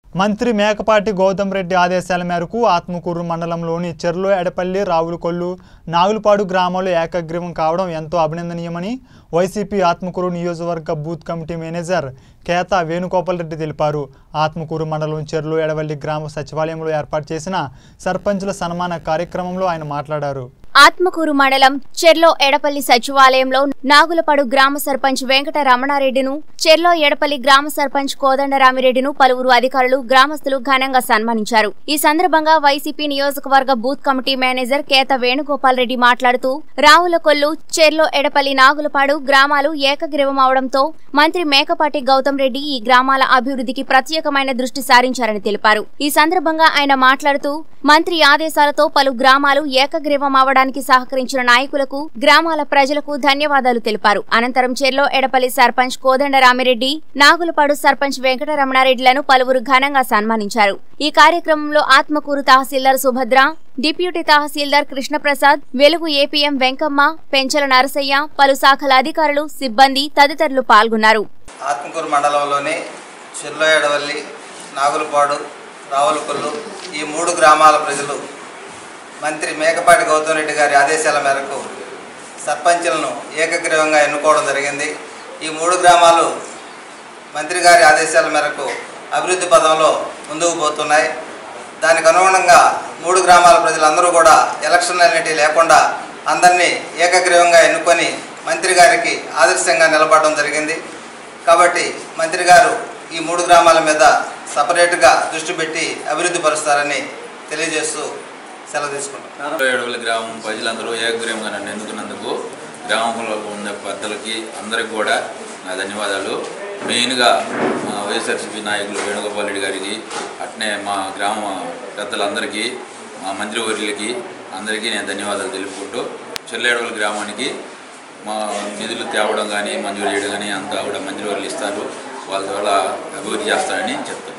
మంత్రి మేకపాటి గౌతమ్ రెడ్డి ఆదేశాల మేరకు ఆత్మకూరు మండలంలోని చెర్లో ఎడపల్లి రావులకొల్లు నాగులపాడు గ్రామాల్లో ఏకగ్రీవం కావడం ఎంతో అభినందనీయమని వైసీపీ ఆత్మకూరు నియోజకవర్గ booth committee manager Ketha Venugopal Reddy తెలిపారు ఆత్మకూరు మండలం చెర్లో ఎడవల్లి గ్రామ సచివాలయంలో ఏర్పాటు చేసిన సర్పంచుల సన్మాన కార్యక్రమంలో ఆయన మాట్లాడారు ఆత్మకూరు మండలం చెర్లో ఎడపల్లి సచివాలయంలో నాగులపాడు గ్రామ సర్పంచ్ వెంకట రమణారెడ్డిను చెర్లో ఎడపల్లి గ్రామ సర్పంచ్ కోదండరామిరెడ్డిను పలువురు అధికారులు గ్రామస్తులు ఘనంగా సన్మానించారు ఈ సందర్భంగా వైసీపీ నియోజకవర్గ booth committee manager Ketha Venugopal Reddy మాట్లాడుతూ రావులకొల్లు చెర్లో ఎడపల్లి నాగులపాడు గ్రామాలు ఏకగ్రీవం అవడంతో మంత్రి మేకపాటి గౌతమ్ రెడ్డి ఈ గ్రామాల అభివృద్ధికి ప్రత్యేకమైన దృష్టి సారించారని తెలిపారు ఈ సందర్భంగా ఆయన మాట్లాడుతూ మంత్రి ఆదేశాలతో పలు గ్రామాలు ఏకగ్రీవం అవడానికి సహకరించిన నాయకులకు గ్రామాల ప్రజలకు ధన్యవాదాలు తెలిపారు అనంతరం చెర్లో ఎడపల్లి సర్పంచ్ కోదండ రామిరెడ్డి నాగులపాడు సర్పంచ్ వెంకటరమణారెడ్డిలను పలువురు ఘనంగా సన్మానించారు ఈ కార్యక్రమంలో ఆత్మకూరు తహసీల్దార్ సుభద్ర డిప్యూటీ తహసీల్దార్ కృష్ణప్రసాద్ వెలుగు ఏపీఎం వెంకమ్మ పెంచల నరసయ్య పలు శాఖల అధికారులు సిబ్బంది తదితరులు పాల్గొన్నారు ఆత్మకూరు మండలంలోని చిర్లోయడవల్లి నాగులపాడు రావులకొల్లు ఈ మూడు గ్రామాల ప్రజలు మంత్రి మేకపాటి గౌతమ్ రెడ్డి గారి ఆదేశాల మేరకు సర్పంచులను ఏకగ్రీవంగా ఎన్నుకోవడం జరిగింది ఈ మూడు గ్రామాలు మంత్రి గారి ఆదేశాల మేరకు అభివృద్ధి పదంలో ముందుకు పోతున్నాయి దానికి అనుగుణంగా మూడు గ్రామాల ప్రజలందరూ కూడా ఎలక్షన్ అనేటివి లేకుండా అందరినీ ఏకగ్రీవంగా ఎన్నుకొని మంత్రి గారికి ఆదర్శంగా నిలబడడం జరిగింది కాబట్టి మంత్రి గారు ఈ మూడు గ్రామాల మీద సపరేట్గా దృష్టి పెట్టి అభివృద్ధి పరుస్తారని తెలియజేస్తూ సెలవు తీసుకుంటాం ఏడవల్లి గ్రామం ప్రజలందరూ ఏకగ్రీవంగా నన్ను ఎన్నుకున్నందుకు గ్రామంలో ఉన్న పెద్దలకి అందరికి కూడా నా ధన్యవాదాలు మెయిన్గా మా వైఎస్ఆర్సీపీ నాయకులు వేణుగోపాల్ రెడ్డి గారికి అట్నే మా గ్రామ పెద్దలందరికీ మా మంత్రివర్యులకి అందరికీ నేను ధన్యవాదాలు తెలుపుకుంటూ చెల్లేడవల్లి గ్రామానికి మా నిధులు తేవడం కానీ మంజూరు చేయడం కానీ అంతా కూడా మంత్రివర్యులు ఇస్తారు వాళ్ళ ద్వారా అభివృద్ధి చేస్తారని చెప్తాను